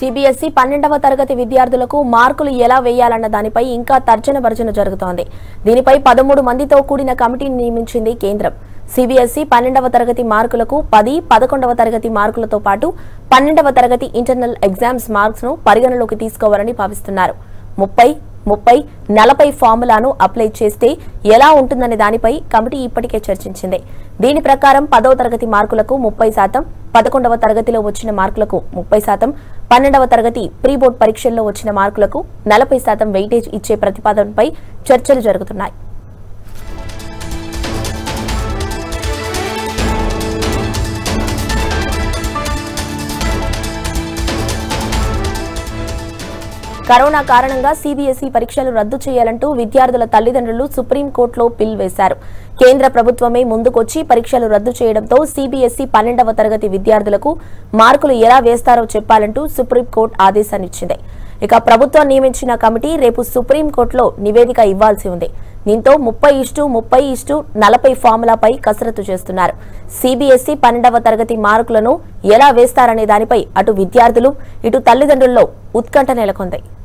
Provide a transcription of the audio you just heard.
CBSE పన్నెండవ తరగతి విద్యార్థులకు మార్కులు ఎలా వేయాలన్న దానిపై ఇంకా తర్జన భర్జన జరుగుతోంది దీనిపై పదమూడు మందితో కూడిన కమిటీని నియమించింది కేంద్రం సిబిఎస్ఈ పన్నెండవ తరగతి మార్కులకు పది పదకొండవ తరగతి మార్కులతో పాటు పన్నెండవ తరగతి ఇంటర్నల్ ఎగ్జామ్స్ మార్క్స్ ను పరిగణలోకి తీసుకోవాలని భావిస్తున్నారు ముప్పై ముప్పై నలభై ఫార్ములాను అప్లై చేస్తే ఎలా ఉంటుందనే దానిపై కమిటీ ఇప్పటికే చర్చించింది దీని ప్రకారం పదవ తరగతి మార్కులకు ముప్పై శాతం పదకొండవ తరగతిలో వచ్చిన మార్కులకు ముప్పై శాతం పన్నెండవ తరగతి ప్రీ బోర్డ్ పరీక్షల్లో వచ్చిన మార్కులకు నలభై శాతం వెయిటేజ్ ఇచ్చే ప్రతిపాదనపై చర్చలు జరుగుతున్నాయి కరోనా కారణంగా సీబీఎస్ఈ పరీక్షలు రద్దు చేయాలంటూ విద్యార్థుల తల్లిదండ్రులు సుప్రీంకోర్టులో పిల్ వేశారు కేంద్ర ప్రభుత్వమే ముందుకొచ్చి పరీక్షలు రద్దు చేయడంతో సీబీఎస్ఈ పన్నెండవ తరగతి విద్యార్థులకు మార్కులు ఎలా వేస్తారో చెప్పాలంటూ సుప్రీంకోర్టు ఆదేశాన్నిచ్చింది ఇక ప్రభుత్వం నియమించిన కమిటీ రేపు సుప్రీంకోర్టులో నివేదిక ఇవ్వాల్సి ఉంది దీంతో ముప్పై ఇష్టు ముప్పై ఇష్టు నలభై ఫార్ములాపై కసరత్తు చేస్తున్నారు సీబీఎస్ఈ పన్నెండవ తరగతి మార్కులను ఎలా వేస్తారనే దానిపై అటు విద్యార్థులు ఇటు తల్లిదండ్రుల్లో ఉత్కంఠ నెలకొంది